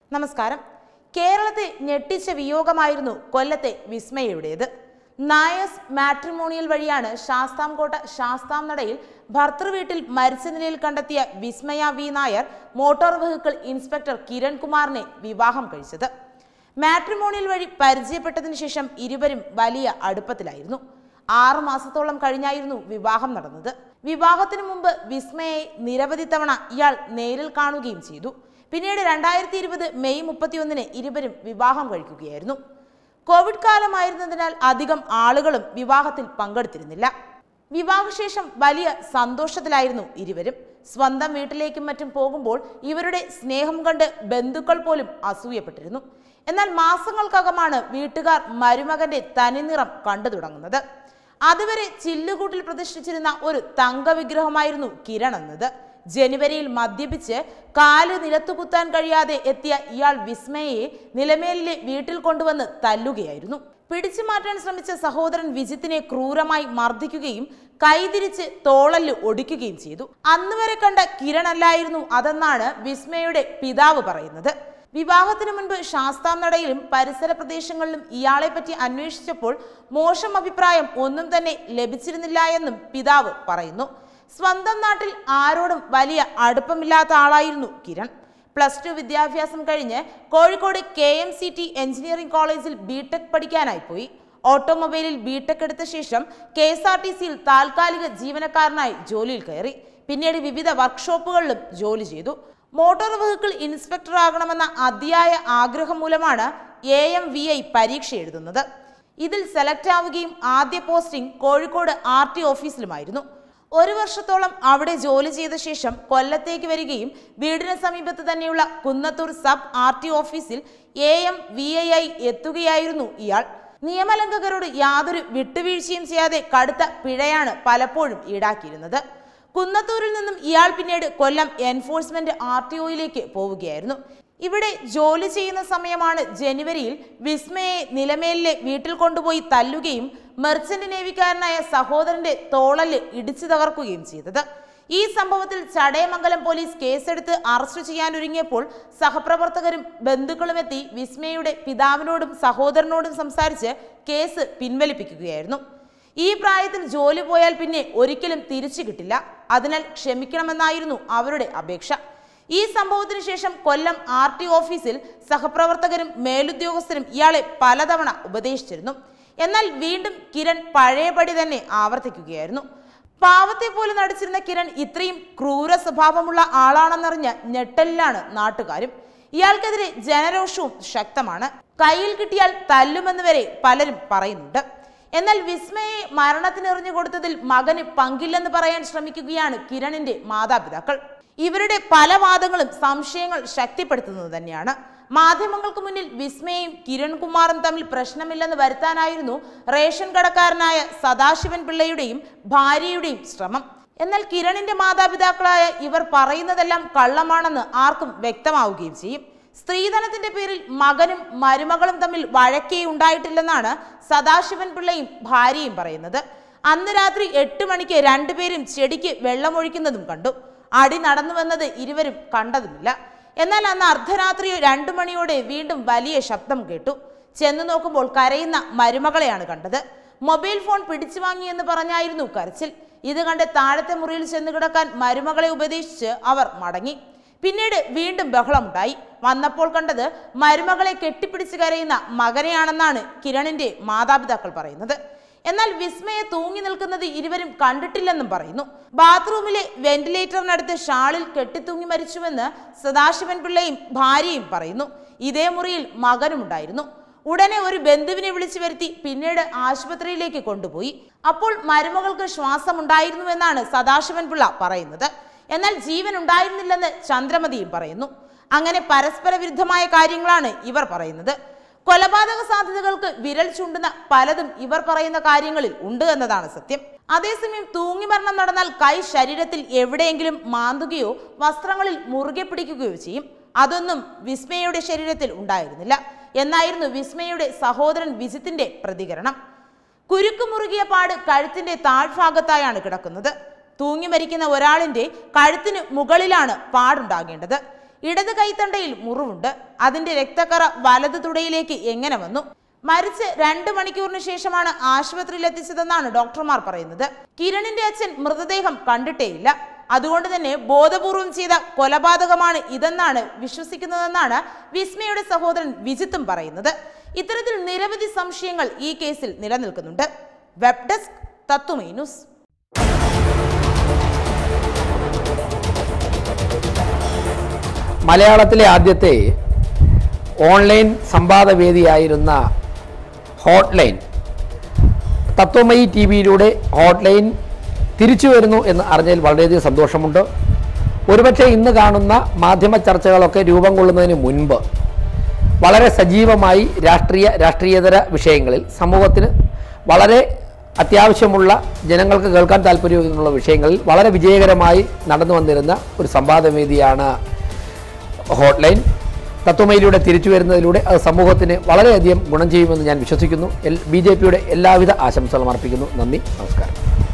നമസ്കാരം കേരളത്തെ ഞെട്ടിച്ച വിയോഗമായിരുന്നു കൊല്ലത്തെ വിസ്മയയുടേത് നായസ് മാട്രിമോണിയൽ വഴിയാണ് ശാസ്താംകോട്ട ശാസ്താം നടയിൽ ഭർത്തൃവീട്ടിൽ മരിച്ച നിലയിൽ കണ്ടെത്തിയ Vismaya V Nair motor vehicle inspector Kiran കുമാറിനെ വിവാഹം കഴിച്ചത് മാട്രിമോണിയൽ വഴി പരിചയപ്പെട്ടതിനു ശേഷം ഇരുവരും വലിയ അടുപ്പത്തിലായിരുന്നു ആറു മാസത്തോളം കഴിഞ്ഞായിരുന്നു വിവാഹം നടന്നത് വിവാഹത്തിനു മുമ്പ് വിസ്മയെ നിരവധി തവണ ഇയാൾ നേരിൽ കാണുകയും ചെയ്തു പിന്നീട് രണ്ടായിരത്തി ഇരുപത് മെയ് മുപ്പത്തിയൊന്നിന് ഇരുവരും വിവാഹം കഴിക്കുകയായിരുന്നു കോവിഡ് കാലമായിരുന്നതിനാൽ അധികം ആളുകളും വിവാഹത്തിൽ പങ്കെടുത്തിരുന്നില്ല വിവാഹശേഷം വലിയ സന്തോഷത്തിലായിരുന്നു ഇരുവരും സ്വന്തം വീട്ടിലേക്കും മറ്റും പോകുമ്പോൾ ഇവരുടെ സ്നേഹം കണ്ട് ബന്ധുക്കൾ പോലും അസൂയപ്പെട്ടിരുന്നു എന്നാൽ മാസങ്ങൾക്കകമാണ് വീട്ടുകാർ മരുമകന്റെ തനിനിറം കണ്ടു തുടങ്ങുന്നത് അതുവരെ ചില്ലുകൂട്ടിൽ പ്രതിഷ്ഠിച്ചിരുന്ന ഒരു തങ്ക വിഗ്രഹമായിരുന്നു കിരൺ എന്നത് ജനുവരിയിൽ മദ്യപിച്ച് കാല് നിലത്തുകുത്താൻ കഴിയാതെ എത്തിയ ഇയാൾ വിസ്മയെ നിലമേലിലെ വീട്ടിൽ കൊണ്ടുവന്ന് തല്ലുകയായിരുന്നു പിടിച്ചു മാറ്റാൻ ശ്രമിച്ച സഹോദരൻ വിജിത്തിനെ ക്രൂരമായി മർദ്ദിക്കുകയും കൈതിരിച്ച് തോളല് ഒടിക്കുകയും ചെയ്തു അന്ന് വരെ കണ്ട കിരൺ അല്ലായിരുന്നു അതെന്നാണ് വിസ്മയുടെ പിതാവ് പറയുന്നത് വിവാഹത്തിന് മുൻപ് ശാസ്താം നടയിലും പരിസര പ്രദേശങ്ങളിലും ഇയാളെ പറ്റി അന്വേഷിച്ചപ്പോൾ മോശം അഭിപ്രായം ഒന്നും തന്നെ ലഭിച്ചിരുന്നില്ല എന്നും പിതാവ് പറയുന്നു സ്വന്തം നാട്ടിൽ ആരോടും വലിയ അടുപ്പമില്ലാത്ത ആളായിരുന്നു കിരൺ പ്ലസ് ടു വിദ്യാഭ്യാസം കഴിഞ്ഞ് Kozhikode K M C T engineering കോളേജിൽ ബിടെക് പഠിക്കാനായി പോയി ഓട്ടോമൊബൈലിൽ ബിടെക് എടുത്ത ശേഷം കെ എസ് ആർ ടി സിയിൽ താൽക്കാലിക ജീവനക്കാരനായി ജോലിയിൽ കയറി പിന്നീട് വിവിധ വർക്ക്ഷോപ്പുകളിലും ജോലി ചെയ്തു മോട്ടോർ വെഹിക്കിൾ ഇൻസ്പെക്ടർ ആകണമെന്ന അതിയായ ആഗ്രഹം മൂലമാണ് എ എം വി ഐ പരീക്ഷ എഴുതുന്നത് ഇതിൽ സെലക്ട് ആവുകയും ആദ്യ പോസ്റ്റിംഗ് കോഴിക്കോട് ആർ ടി ഓഫീസിലുമായിരുന്നു ഒരു വർഷത്തോളം അവിടെ ജോലി ചെയ്ത ശേഷം കൊല്ലത്തേക്ക് വരികയും വീടിന് സമീപത്ത് തന്നെയുള്ള കുന്നത്തൂർ സബ് ആർ ടി ഓഫീസിൽ എ എം വി ഐ ആയി എത്തുകയായിരുന്നു ഇയാൾ നിയമലംഘകരോട് യാതൊരു വിട്ടുവീഴ്ചയും ചെയ്യാതെ കടുത്ത പിഴയാണ് പലപ്പോഴും ഈടാക്കിയിരുന്നത് കുന്നത്തൂരിൽ നിന്നും ഇയാൾ പിന്നീട് കൊല്ലം എൻഫോഴ്സ്മെന്റ് ആർ ടി ഒയിലേക്ക് പോവുകയായിരുന്നു ഇവിടെ ജോലി ചെയ്യുന്ന സമയമാണ് ജനുവരിയിൽ വിസ്മയെ നിലമേലിലെ വീട്ടിൽ കൊണ്ടുപോയി തല്ലുകയും മെർച്ചന്റ് നേവിക്കാരനായ സഹോദരന്റെ തോളല് ഇടിച്ചു തകർക്കുകയും ചെയ്തത് ഈ സംഭവത്തിൽ ചടയമംഗലം പോലീസ് കേസെടുത്ത് അറസ്റ്റ് ചെയ്യാനൊരുങ്ങിയപ്പോൾ സഹപ്രവർത്തകരും ബന്ധുക്കളും എത്തി വിസ്മയുടെ പിതാവിനോടും സഹോദരനോടും സംസാരിച്ച് കേസ് പിൻവലിപ്പിക്കുകയായിരുന്നു ഈ പ്രായത്തിൽ ജോലി പോയാൽ പിന്നെ ഒരിക്കലും തിരിച്ചു കിട്ടില്ല അതിനാൽ ക്ഷമിക്കണമെന്നായിരുന്നു അവരുടെ അപേക്ഷ ഈ സംഭവത്തിന് ശേഷം കൊല്ലം ആർ ടി ഓഫീസിൽ സഹപ്രവർത്തകരും മേലുദ്യോഗസ്ഥരും ഇയാളെ പലതവണ ഉപദേശിച്ചിരുന്നു എന്നാൽ വീണ്ടും കിരൺ പഴയപടി തന്നെ ആവർത്തിക്കുകയായിരുന്നു പാവത്തെ പോലെ നടിച്ചിരുന്ന കിരൺ ഇത്രയും ക്രൂര സ്വഭാവമുള്ള ആളാണെന്നറിഞ്ഞ ഞെട്ടലിലാണ് നാട്ടുകാരും ഇയാൾക്കെതിരെ ജനരോഷവും ശക്തമാണ് കയ്യിൽ കിട്ടിയാൽ തല്ലുമെന്ന് വരെ പലരും പറയുന്നുണ്ട് എന്നാൽ വിസ്മയെ മരണത്തിനെറിഞ്ഞു കൊടുത്തതിൽ മകന് പങ്കില്ലെന്ന് പറയാൻ ശ്രമിക്കുകയാണ് കിരണിന്റെ മാതാപിതാക്കൾ ഇവരുടെ പല വാദങ്ങളും സംശയങ്ങൾ ശക്തിപ്പെടുത്തുന്നത് തന്നെയാണ് മാധ്യമങ്ങൾക്ക് മുന്നിൽ വിസ്മയും കിരൺകുമാറും തമ്മിൽ പ്രശ്നമില്ലെന്ന് വരുത്താനായിരുന്നു റേഷൻ കടക്കാരനായ സദാശിവൻ പിള്ളയുടെയും ഭാര്യയുടെയും ശ്രമം എന്നാൽ കിരണിന്റെ മാതാപിതാക്കളായ ഇവർ പറയുന്നതെല്ലാം കള്ളമാണെന്ന് ആർക്കും വ്യക്തമാവുകയും ചെയ്യും സ്ത്രീധനത്തിന്റെ പേരിൽ മകനും മരുമകളും തമ്മിൽ വഴക്കേ ഉണ്ടായിട്ടില്ലെന്നാണ് സദാശിവൻ പിള്ളയും ഭാര്യയും പറയുന്നത് അന്ന് രാത്രി എട്ട് മണിക്ക് രണ്ടുപേരും ചെടിക്ക് വെള്ളമൊഴിക്കുന്നതും കണ്ടു അടി നടന്നുവെന്നത് ഇരുവരും കണ്ടതുമില്ല എന്നാൽ അന്ന് അർദ്ധരാത്രി രണ്ടു മണിയോടെ വീണ്ടും വലിയ ശബ്ദം കേട്ടു ചെന്നു നോക്കുമ്പോൾ കരയുന്ന മരുമകളെയാണ് കണ്ടത് മൊബൈൽ ഫോൺ പിടിച്ചു വാങ്ങിയെന്ന് പറഞ്ഞായിരുന്നു കരച്ചിൽ ഇത് കണ്ട് താഴത്തെ മുറിയിൽ ചെന്ന് കിടക്കാൻ മരുമകളെ ഉപദേശിച്ച് അവർ മടങ്ങി പിന്നീട് വീണ്ടും ബഹളമുണ്ടായി വന്നപ്പോൾ കണ്ടത് മരുമകളെ കെട്ടിപ്പിടിച്ച് കരയുന്ന മകനെയാണെന്നാണ് കിരണിന്റെ മാതാപിതാക്കൾ പറയുന്നത് എന്നാൽ വിസ്മയെ തൂങ്ങി നിൽക്കുന്നത് ഇരുവരും കണ്ടിട്ടില്ലെന്നും പറയുന്നു ബാത്റൂമിലെ വെന്റിലേറ്ററിനടുത്ത് ഷാളിൽ കെട്ടിത്തൂങ്ങി മരിച്ചുവെന്ന് സദാശിവൻ പിള്ളയും ഭാര്യയും പറയുന്നു ഇതേ മുറിയിൽ മകനുമുണ്ടായിരുന്നു ഉടനെ ഒരു ബന്ധുവിനെ വിളിച്ചു വരുത്തി പിന്നീട് ആശുപത്രിയിലേക്ക് കൊണ്ടുപോയി അപ്പോൾ മരുമകൾക്ക് ശ്വാസമുണ്ടായിരുന്നുവെന്നാണ് സദാശിവൻ പിള്ള പറയുന്നത് എന്നാൽ ജീവൻ ഉണ്ടായിരുന്നില്ലെന്ന് ചന്ദ്രമതിയും പറയുന്നു അങ്ങനെ പരസ്പര വിരുദ്ധമായ കാര്യങ്ങളാണ് ഇവർ പറയുന്നത് കൊലപാതക സാധ്യതകൾക്ക് വിരൽ ചൂണ്ടുന്ന പലതും ഇവർ പറയുന്ന കാര്യങ്ങളിൽ ഉണ്ട് എന്നതാണ് സത്യം അതേസമയം തൂങ്ങി മരണം നടന്നാൽ കൈ ശരീരത്തിൽ എവിടെയെങ്കിലും മാന്തുകയോ വസ്ത്രങ്ങളിൽ മുറുകെ പിടിക്കുകയോ ചെയ്യും അതൊന്നും വിസ്മയുടെ ശരീരത്തിൽ ഉണ്ടായിരുന്നില്ല എന്നായിരുന്നു വിസ്മയുടെ സഹോദരൻ വിജിത്തിന്റെ പ്രതികരണം കുരുക്ക് മുറുകിയ പാട് കഴുത്തിന്റെ താഴ്ഭാഗത്തായാണ് കിടക്കുന്നത് തൂങ്ങി മരിക്കുന്ന ഒരാളിന്റെ കഴുത്തിന് മുകളിലാണ് പാടുണ്ടാകേണ്ടത് ഇടത് കൈത്തണ്ടയിൽ മുറിവുണ്ട് അതിന്റെ രക്തക്കറ വലത് തുടയിലേക്ക് എങ്ങനെ വന്നു മരിച്ച് രണ്ട് മണിക്കൂറിന് ശേഷമാണ് ആശുപത്രിയിൽ എത്തിച്ചതെന്നാണ് ഡോക്ടർമാർ പറയുന്നത് കിരണിന്റെ അച്ഛൻ മൃതദേഹം കണ്ടിട്ടേയില്ല അതുകൊണ്ട് തന്നെ ബോധപൂർവം ചെയ്ത കൊലപാതകമാണ് ഇതെന്നാണ് വിശ്വസിക്കുന്നതെന്നാണ് വിസ്മയുടെ സഹോദരൻ വിജിത്തും പറയുന്നത് ഇത്തരത്തിൽ നിരവധി സംശയങ്ങൾ ഈ കേസിൽ നിലനിൽക്കുന്നുണ്ട് വെബ് ഡെസ്ക് തത്തുമൈ ന്യൂസ് മലയാളത്തിലെ ആദ്യത്തെ ഓൺലൈൻ സംവാദവേദിയായിരുന്ന ഹോട്ട്ലൈൻ തത്വമയി ടി വിയിലൂടെ ഹോട്ട്ലൈൻ തിരിച്ചു വരുന്നു എന്ന് അറിഞ്ഞതിൽ വളരെയധികം സന്തോഷമുണ്ട് ഒരുപക്ഷെ ഇന്ന് കാണുന്ന മാധ്യമ ചർച്ചകളൊക്കെ രൂപം കൊള്ളുന്നതിന് മുൻപ് വളരെ സജീവമായി രാഷ്ട്രീയ രാഷ്ട്രീയേതര വിഷയങ്ങളിൽ സമൂഹത്തിന് വളരെ അത്യാവശ്യമുള്ള ജനങ്ങൾക്ക് കേൾക്കാൻ താല്പര്യമുള്ള വിഷയങ്ങളിൽ വളരെ വിജയകരമായി നടന്നു വന്നിരുന്ന ഒരു സംവാദവേദിയാണ് ഹോട്ട്ലൈൻ തത്വമയിലൂടെ തിരിച്ചു വരുന്നതിലൂടെ അത് സമൂഹത്തിന് വളരെയധികം ഗുണം ചെയ്യുമെന്ന് ഞാൻ വിശ്വസിക്കുന്നു എൽ ബി ജെ പിയുടെ എല്ലാവിധ ആശംസകളും അർപ്പിക്കുന്നു നന്ദി നമസ്കാരം